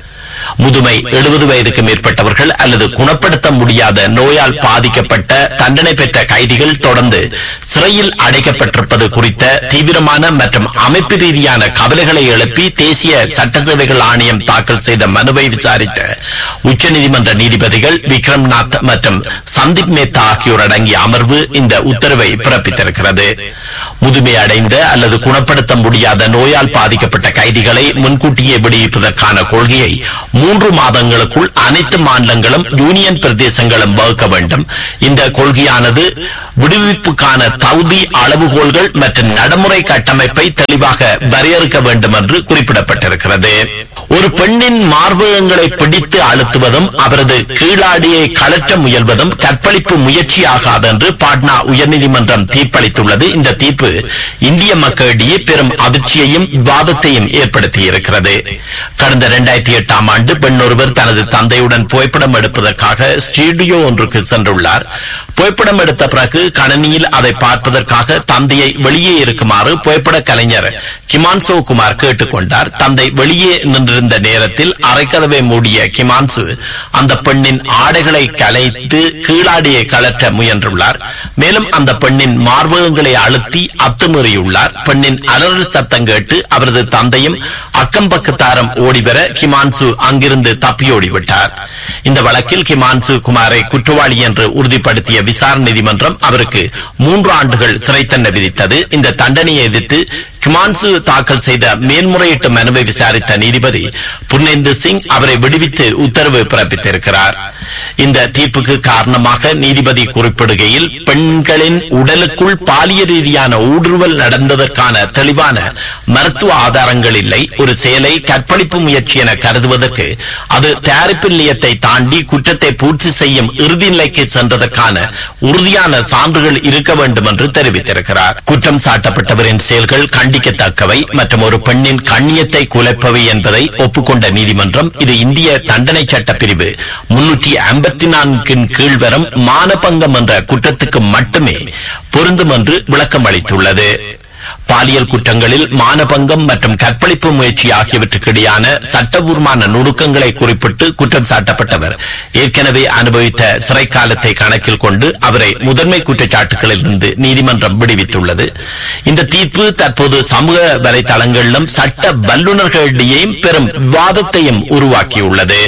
முதுமை எழுபது வயதுக்கு மேற்பட்டவர்கள் அல்லது குணப்படுத்த முடியாத நோயால் பாதிக்கப்பட்ட தண்டனை பெற்ற கைதிகள் தொடர்ந்து சிறையில் அடைக்கப்பட்டிருப்பது குறித்த தீவிரமான மற்றும் அமைப்பு ரீதியான கவலைகளை எழுப்பி தேசிய சட்ட சேவைகள் ஆணையம் தாக்கல் செய்த மனுவை விசாரித்த உச்சநீதிமன்ற நீதிபதிகள் விக்ரம்நாத் மற்றும் சந்தீப் மேத்தா ஆகியோர் அடங்கிய அமர்வு இந்த உத்தரவை பிறப்பித்திருக்கிறது முதுமை அடைந்த அல்லது குணப்படுத்த முடியாத நோயால் பாதிக்கப்பட்ட கைதிகளை முன்கூட்டியே விடுவிப்பதற்கான கொள்கையை மூன்று மாதங்களுக்குள் அனைத்து மாநிலங்களும் யூனியன் பிரதேசங்களும் வகுக்க வேண்டும் இந்த கொள்கையானது விடுவிப்புக்கான தகுதி அளவுகோல்கள் மற்றும் நடைமுறை கட்டமைப்பை தெளிவாக வரையறுக்க வேண்டும் என்று குறிப்பிடப்பட்டிருக்கிறது ஒரு பெண்ணின் மார்பகங்களை பிடித்து அழுத்துவதும் அவரது கீழாடியை கலற்ற முயல்வதும் கற்பழிப்பு முயற்சியாகாது என்று பாட்னா உயர்நீதிமன்றம் தீர்ப்பளித்துள்ளது இந்த தீர்ப்பு இந்திய மக்களிடையே பெரும் அதிர்ச்சியையும் விவாதத்தையும் ஏற்படுத்தியிருக்கிறது கடந்த இரண்டாயிரத்தி எட்டாம் ஆண்டு பெண் ஒருவர் தனது தந்தையுடன் புகைப்படம் எடுப்பதற்காக ஸ்டூடியோ ஒன்றுக்கு சென்றுள்ளார் புகைப்படம் எடுத்த பிறகு கணனியில் அதை பார்ப்பதற்காக தந்தையை வெளியே இருக்குமாறு புகைப்பட கலைஞர் கிமான்சோ குமார் கேட்டுக்கொண்டார் தந்தை வெளியே நின்றிருந்த நேரத்தில் அரைக்கதவை மூடிய கிமான்சு அந்த பெண்ணின் ஆடைகளை கலைத்து கீழாடியை கலற்ற முயன்றுள்ளார் மேலும் அந்த பெண்ணின் மார்பகங்களை அழுத்தி அத்துமீறியுள்ளார் பெண்ணின் அலறல் சத்தம் கேட்டு அவரது தந்தையும் அக்கம் பக்கத்தாரம் ஓடிவர கிமான்சு அங்கிருந்து தப்பியோடிவிட்டார் இந்த வழக்கில் கிமான்சு குமாரை குற்றவாளி என்று உறுதிப்படுத்திய விசாரணை நீதிமன்றம் அவருக்கு மூன்று ஆண்டுகள் சிறை தண்டனை விதித்தது இந்த தண்டனையை எதிர்த்து கிமான்சு தாக்கல் செய்த மேன்முறையீட்டு மனுவை விசாரித்த நீதிபதி புர்னேந்து சிங் அவரை விடுவித்து உத்தரவு பிறப்பித்திருக்கிறார் இந்த தீர்ப்புக்கு காரணமாக நீதிபதி குறிப்பிடுகையில் பெண்களின் உடலுக்குள் பாலிய ரீதியான ஊடுருவல் நடந்ததற்கான தெளிவான மருத்துவ ஆதாரங்கள் இல்லை ஒரு செயலை கற்பழிப்பு முயற்சி என கருதுவதற்கு அது தயாரிப்பு நிலையத்தை தாண்டி குற்றத்தை பூர்த்தி செய்யும் இறுதி நிலைக்கு சென்றதற்கான உறுதியான சான்றுகள் இருக்க வேண்டும் என்று தெரிவித்திருக்கிறார் குற்றம் சாட்டப்பட்டவரின் செயல்கள் கண்டிக்கத்தக்கவை மற்றும் ஒரு பெண்ணின் கண்ணியத்தை குலைப்பவை என்பதை ஒப்புக்கொண்ட நீதிமன்றம் இது இந்திய தண்டனை சட்ட பிரிவு முன்னூற்றி ஐம்பத்தி நான்கின் கீழ் வரும் மானபங்கம் என்ற குற்றத்துக்கு மட்டுமே பொருந்தும் என்று விளக்கம் அளித்துள்ளது பாலியல் குற்றங்களில் மானபங்கம் மற்றும் கற்பழிப்பு முயற்சி ஆகியவற்றுக்கிடையான சட்டபூர்வமான நுணுக்கங்களை குறிப்பிட்டு குற்றம் சாட்டப்பட்டவர் ஏற்கனவே அனுபவித்த சிறை காலத்தை கணக்கில் கொண்டு அவரை முதன்மை குற்றச்சாட்டுகளில் இருந்து நீதிமன்றம் விடுவித்துள்ளது இந்த தீர்ப்பு தற்போது சமூக வலைதளங்களிலும் சட்ட வல்லுநர்களிடையேயும் பெரும் விவாதத்தையும் உருவாக்கியுள்ளது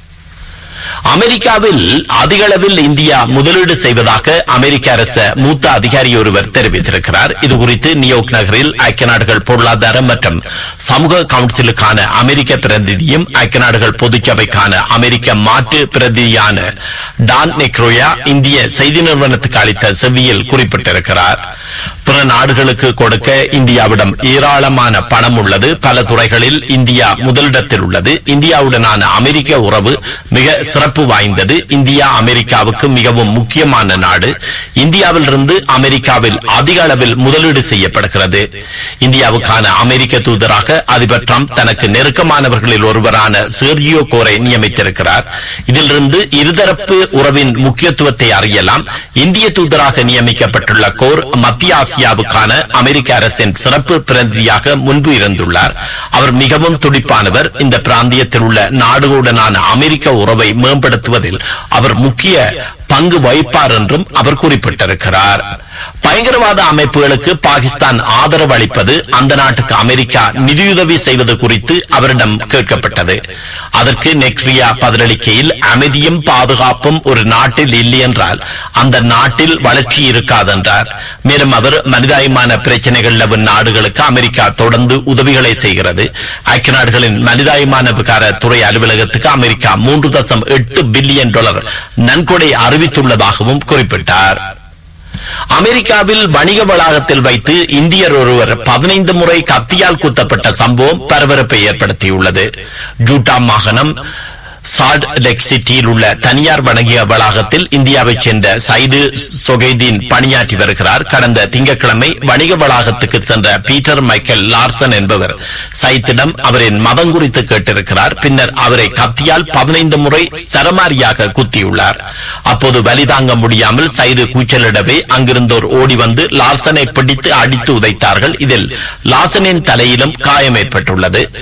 அமெரிக்காவில் அதிக அளவில் இந்தியா முதலீடு செய்வதாக அமெரிக்க அரசு மூத்த அதிகாரி ஒருவர் தெரிவித்திருக்கிறார் இது குறித்து நியூயார்க் நகரில் ஐக்கிய நாடுகள் பொருளாதார மற்றும் சமூக கவுன்சிலுக்கான அமெரிக்க பிரதிநிதியும் ஐக்கிய நாடுகள் பொதுச்சபைக்கான அமெரிக்க மாற்று பிரதிநிதியான டான் நெக்ரோயா இந்திய செய்தி நிறுவனத்துக்கு அளித்த செவ்வியில் குறிப்பிட்டிருக்கிறார் பிற நாடுகளுக்கு கொடுக்க இந்தியாவிடம் ஏராளமான பணம் உள்ளது பல துறைகளில் இந்தியா முதலிடத்தில் உள்ளது இந்தியாவுடனான அமெரிக்க உறவு மிக சிறப்பு வாய்ந்தது இந்தியா அமெரிக்காவுக்கு மிகவும் முக்கியமான நாடு இந்தியாவிலிருந்து அமெரிக்காவில் அதிக அளவில் முதலீடு செய்யப்படுகிறது இந்தியாவுக்கான அமெரிக்க தூதராக அதிபர் டிரம்ப் தனக்கு நெருக்கமானவர்களில் ஒருவரான சேர்கியோ கோரை நியமித்திருக்கிறார் இதிலிருந்து இருதரப்பு உறவின் முக்கியத்துவத்தை அறியலாம் இந்திய தூதராக நியமிக்கப்பட்டுள்ள கோர் மத்திய ஆசியாவுக்கான அமெரிக்க அரசின் சிறப்பு பிரதிநிதியாக முன்பு இருந்துள்ளார் அவர் மிகவும் துடிப்பானவர் இந்த பிராந்தியத்தில் உள்ள நாடுகளுடனான அமெரிக்க உறவை மேம்படுத்துவதில் அவர் முக்கிய பங்கு வகிப்பார் என்றும் அவர் குறிப்பிட்டிருக்கிறார் பயங்கரவாத அமைப்புகளுக்கு பாகிஸ்தான் ஆதரவு அளிப்பது அந்த நாட்டுக்கு அமெரிக்கா நிதியுதவி செய்வது குறித்து அவரிடம் கேட்கப்பட்டது அதற்கு நெக்ரியா பதிலளிக்கையில் அமைதியும் பாதுகாப்பும் ஒரு நாட்டில் இல்லை என்றால் அந்த நாட்டில் வளர்ச்சி இருக்காதென்றார் மேலும் அவர் மனிதாயமான பிரச்சனைகள் நிலவும் நாடுகளுக்கு அமெரிக்கா தொடர்ந்து உதவிகளை செய்கிறது ஐக்கிய நாடுகளின் மனிதாயமான விகார துறை அலுவலகத்துக்கு அமெரிக்கா மூன்று தசம் எட்டு பில்லியன் டாலர் நன்கொடை அறிவித்துள்ளதாகவும் குறிப்பிட்டார் அமெரிக்காவில் வணிக வளாகத்தில் வைத்து இந்தியர் ஒருவர் பதினைந்து முறை கத்தியால் குத்தப்பட்ட சம்பவம் பரபரப்பை ஏற்படுத்தியுள்ளது ஜூட்டா மாகாணம் சால்ட் லெக் சிட்டியில் உள்ள தனியார் வணிக வளாகத்தில் இந்தியாவைச் சேர்ந்த சைது சொகைதீன் பணியாற்றி வருகிறார் கடந்த திங்கட்கிழமை வணிக வளாகத்துக்கு சென்ற பீட்டர் மைக்கேல் லார்சன் என்பவர் சைத்திடம் அவரின் மதம் குறித்து கேட்டிருக்கிறார் பின்னர் அவரை கத்தியால் பதினைந்து முறை சரமாரியாக குத்தியுள்ளார் அப்போது வலி தாங்க முடியாமல் சைது கூச்சலிடவே அங்கிருந்தோர் ஓடி வந்து லார்சனை பிடித்து அடித்து உதைத்தார்கள் இதில் லார்சனின் தலையிலும் காயம் ஏற்பட்டுள்ளது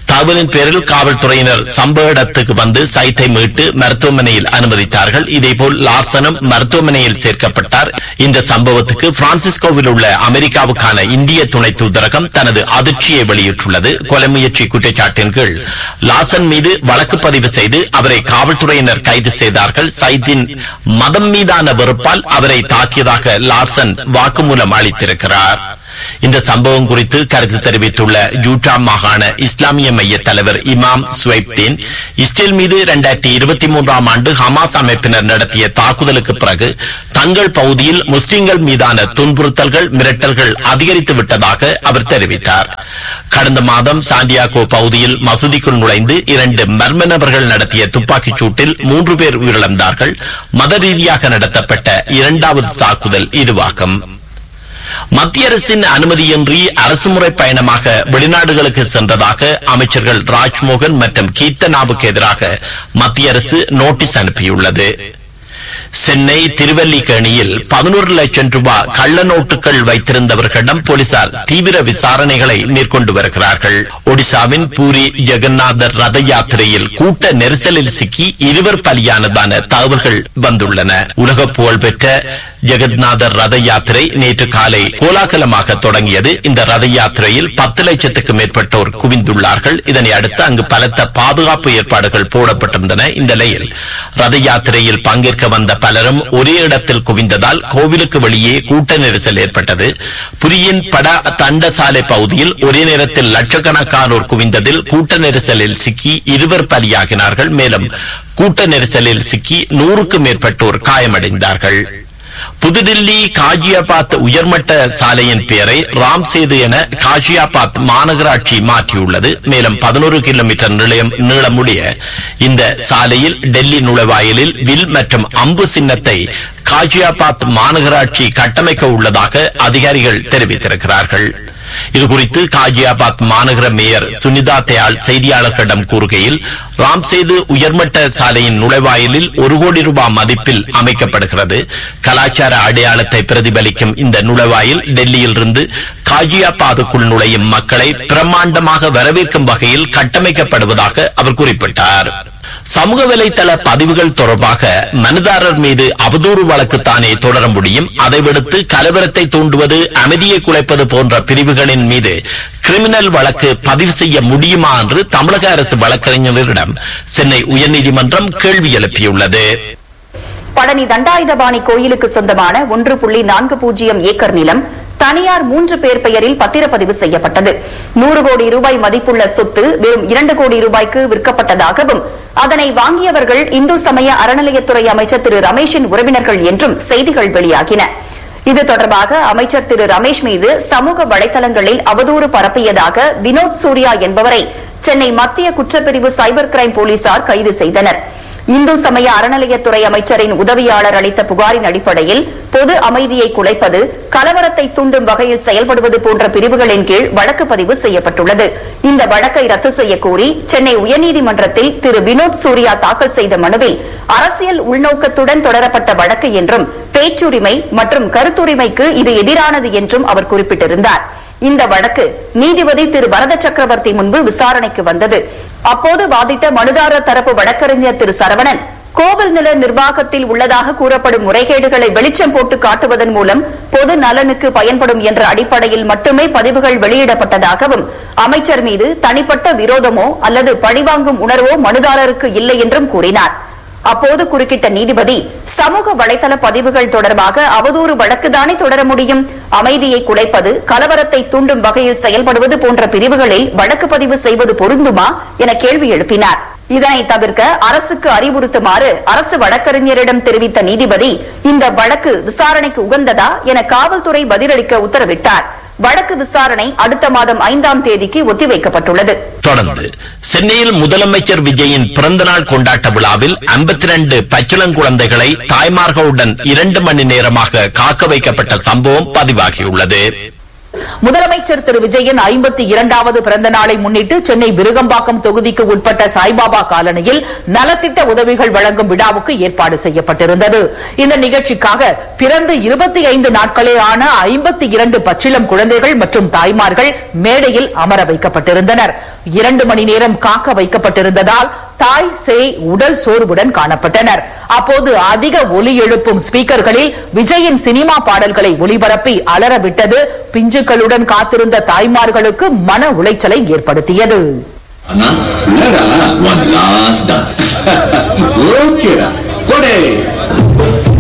தகவலின் பேரில் காவல்துறையினர் சம்பவ இடத்துக்கு வந்து சைத்தை மீட்டு மருத்துவமனையில் அனுமதித்தார்கள் இதேபோல் லார்சனும் மருத்துவமனையில் சேர்க்கப்பட்டார் இந்த சம்பவத்துக்கு பிரான்சிஸ்கோவில் உள்ள அமெரிக்காவுக்கான இந்திய துணை தூதரகம் தனது அதிர்ச்சியை வெளியிட்டுள்ளது கொலை முயற்சி குற்றச்சாட்டின் கீழ் லாசன் மீது வழக்கு பதிவு செய்து அவரை காவல்துறையினர் கைது செய்தார்கள் சைத்தின் மதம் மீதான வெறுப்பால் அவரை தாக்கியதாக லார்சன் வாக்குமூலம் அளித்திருக்கிறார் இந்த சம்பவம் குறித்து கருத்து தெரிவித்துள்ள ஜூட்டா மாகாண இஸ்லாமிய மைய தலைவர் இமாம் சுவைப்தீன் இஸ்ரேல் மீது இரண்டாயிரத்தி இருபத்தி மூன்றாம் ஆண்டு ஹமாஸ் அமைப்பினர் நடத்திய தாக்குதலுக்கு பிறகு தங்கள் பகுதியில் முஸ்லிம்கள் மீதான துன்புறுத்தல்கள் மிரட்டல்கள் அதிகரித்து விட்டதாக அவர் தெரிவித்தார் கடந்த மாதம் சாண்டியாகோ பகுதியில் மசூதிக்குள் நுழைந்து இரண்டு மர்ம நபர்கள் நடத்திய துப்பாக்கிச் சூட்டில் மூன்று பேர் உயிரிழந்தார்கள் மத ரீதியாக நடத்தப்பட்ட இரண்டாவது தாக்குதல் இதுவாகும் மத்திய அரசின் அனுமதியின்றி அரசுமுறை பயணமாக வெளிநாடுகளுக்கு சென்றதாக அமைச்சர்கள் ராஜ்மோகன் மற்றும் கீர்த்தனாவுக்கு எதிராக மத்திய அரசு நோட்டீஸ் அனுப்பியுள்ளது சென்னை திருவல்லிக்கேணியில் பதினோரு லட்சம் ரூபாய் கள்ள நோட்டுகள் வைத்திருந்தவர்களிடம் போலீசார் தீவிர விசாரணைகளை மேற்கொண்டு வருகிறார்கள் ஒடிசாவின் பூரி ஜெகநாதர் ரத யாத்திரையில் கூட்ட நெரிசலில் சிக்கி இருவர் பலியானதான தகவல்கள் வந்துள்ளன உலக புகழ்பெற்ற ஜெகநாதர் ரத யாத்திரை நேற்று காலை கோலாகலமாக தொடங்கியது இந்த ரத யாத்திரையில் பத்து லட்சத்துக்கு மேற்பட்டோர் குவிந்துள்ளார்கள் இதனை அடுத்து அங்கு பலத்த பாதுகாப்பு ஏற்பாடுகள் போடப்பட்டிருந்தன இந்த நிலையில் ரத யாத்திரையில் பங்கேற்க வந்த பலரும் ஒரே இடத்தில் குவிந்ததால் கோவிலுக்கு வெளியே கூட்ட நெரிசல் ஏற்பட்டது புரியின் பட தண்டசாலை பகுதியில் ஒரே நேரத்தில் லட்சக்கணக்கானோர் குவிந்ததில் கூட்ட நெரிசலில் சிக்கி இருவர் பலியாகினார்கள் மேலும் கூட்ட நெரிசலில் சிக்கி நூறுக்கும் மேற்பட்டோர் காயமடைந்தார்கள் புதுடில்லி காஜியாபாத் உயர்மட்ட சாலையின் பெயரை ராம் சேது என காஜியாபாத் மாநகராட்சி மாற்றியுள்ளது மேலும் பதினோரு கிலோமீட்டர் நிலையம் நீளமுடைய இந்த சாலையில் டெல்லி நுழைவாயிலில் வில் மற்றும் அம்பு சின்னத்தை காஜியாபாத் மாநகராட்சி கட்டமைக்க உள்ளதாக அதிகாரிகள் தெரிவித்திருக்கிறார்கள் இதுகுறித்து காஜியாபாத் மாநகர மேயர் சுனிதா தயாள் செய்தியாளர்களிடம் கூறுகையில் ராம்சேது உயர்மட்ட சாலையின் நுழைவாயிலில் ஒரு கோடி ரூபாய் மதிப்பில் அமைக்கப்படுகிறது கலாச்சார அடையாளத்தை பிரதிபலிக்கும் இந்த நுழைவாயில் டெல்லியிலிருந்து காஜியாபாதுக்குள் நுழையும் மக்களை பிரம்மாண்டமாக வரவேற்கும் வகையில் கட்டமைக்கப்படுவதாக அவர் குறிப்பிட்டார் சமூக வலைதள பதிவுகள் தொடர்பாக மனுதாரர் மீது அவதூறு வழக்கு தானே தொடர முடியும் அதை விடுத்து கலவரத்தை தூண்டுவது அமைதியை குலைப்பது போன்ற பிரிவுகளின் மீது கிரிமினல் வழக்கு பதிவு செய்ய முடியுமா என்று தமிழக அரசு வழக்கறிஞரிடம் சென்னை உயர்நீதிமன்றம் கேள்வி எழுப்பியுள்ளது பழனி தண்டாயுதபாணி கோயிலுக்கு சொந்தமான ஒன்று புள்ளி நான்கு பூஜ்ஜியம் ஏக்கர் நிலம் தனியார் மூன்று பேர் பெயரில் பத்திரப்பதிவு செய்யப்பட்டது நூறு கோடி ரூபாய் மதிப்புள்ள சொத்து வெறும் இரண்டு கோடி ரூபாய்க்கு விற்கப்பட்டதாகவும் அதனை வாங்கியவர்கள் இந்து சமய அறநிலையத்துறை அமைச்சர் திரு ரமேஷின் உறவினர்கள் என்றும் செய்திகள் வெளியாகின இது தொடர்பாக அமைச்சர் திரு ரமேஷ் மீது சமூக வலைதளங்களில் அவதூறு பரப்பியதாக வினோத் சூர்யா என்பவரை சென்னை மத்திய குற்றப்பிரிவு சைபர் கிரைம் போலீசார் கைது செய்தனர் இந்து சமய அறநிலையத்துறை அமைச்சரின் உதவியாளர் அளித்த புகாரின் அடிப்படையில் பொது அமைதியை குலைப்பது கலவரத்தை தூண்டும் வகையில் செயல்படுவது போன்ற பிரிவுகளின் கீழ் வழக்கு பதிவு செய்யப்பட்டுள்ளது இந்த வழக்கை ரத்து செய்ய கோரி சென்னை உயர்நீதிமன்றத்தில் திரு வினோத் சூர்யா தாக்கல் செய்த மனுவில் அரசியல் உள்நோக்கத்துடன் தொடரப்பட்ட வழக்கு என்றும் பேச்சுரிமை மற்றும் கருத்துரிமைக்கு இது எதிரானது என்றும் அவர் குறிப்பிட்டிருந்தார் இந்த வழக்கு நீதிபதி திரு பரத சக்கரவர்த்தி முன்பு விசாரணைக்கு வந்தது அப்போது வாதிட்ட மனுதாரர் தரப்பு வழக்கறிஞர் திரு சரவணன் கோவில் நில நிர்வாகத்தில் உள்ளதாக கூறப்படும் முறைகேடுகளை வெளிச்சம் போட்டு காட்டுவதன் மூலம் பொது நலனுக்கு பயன்படும் என்ற அடிப்படையில் மட்டுமே பதிவுகள் வெளியிடப்பட்டதாகவும் அமைச்சர் மீது தனிப்பட்ட விரோதமோ அல்லது பழிவாங்கும் உணர்வோ மனுதாரருக்கு இல்லை என்றும் கூறினார் அப்போது குறுக்கிட்ட நீதிபதி சமூக வலைதள பதிவுகள் தொடர்பாக அவதூறு வழக்குதானே தொடர முடியும் அமைதியை குலைப்பது கலவரத்தை தூண்டும் வகையில் செயல்படுவது போன்ற பிரிவுகளில் வழக்கு பதிவு செய்வது பொருந்துமா என கேள்வி எழுப்பினார் இதனை தவிர்க்க அரசுக்கு அறிவுறுத்துமாறு அரசு வழக்கறிஞரிடம் தெரிவித்த நீதிபதி இந்த வழக்கு விசாரணைக்கு உகந்ததா என காவல்துறை பதிலளிக்க உத்தரவிட்டார் வழக்கு விசாரணை அடுத்த மாதம் ஐந்தாம் தேதிக்கு ஒத்திவைக்கப்பட்டுள்ளது தொடர்ந்து சென்னையில் முதலமைச்சர் விஜயின் பிறந்தநாள் கொண்டாட்ட விழாவில் ஐம்பத்தி ரெண்டு பச்சிளங்குழந்தைகளை தாய்மார்களுடன் இரண்டு மணி நேரமாக காக்க வைக்கப்பட்ட சம்பவம் பதிவாகியுள்ளது முதலமைச்சர் திரு விஜயன் ஐம்பத்தி இரண்டாவது பிறந்த நாளை முன்னிட்டு சென்னை விருகம்பாக்கம் தொகுதிக்கு உட்பட்ட சாய்பாபா காலனியில் நலத்திட்ட உதவிகள் வழங்கும் விழாவுக்கு ஏற்பாடு செய்யப்பட்டிருந்தது இந்த நிகழ்ச்சிக்காக பிறந்து இருபத்தி ஐந்து நாட்களே ஆன ஐம்பத்தி இரண்டு பச்சிளம் குழந்தைகள் மற்றும் தாய்மார்கள் மேடையில் அமர வைக்கப்பட்டிருந்தனர் இரண்டு மணி நேரம் காக்க வைக்கப்பட்டிருந்ததால் தாய் சேய் உடல் சோர்வுடன் காணப்பட்டனர் அப்போது அதிக ஒலி எழுப்பும் ஸ்பீக்கர்களில் விஜயின் சினிமா பாடல்களை ஒளிபரப்பி அலறவிட்டது பிஞ்சுக்களுடன் காத்திருந்த தாய்மார்களுக்கு மன உளைச்சலை ஏற்படுத்தியது அண்ணா உள்ளடா ஒன் லாஸ்ட் டான்ஸ் ஓகேடா போடே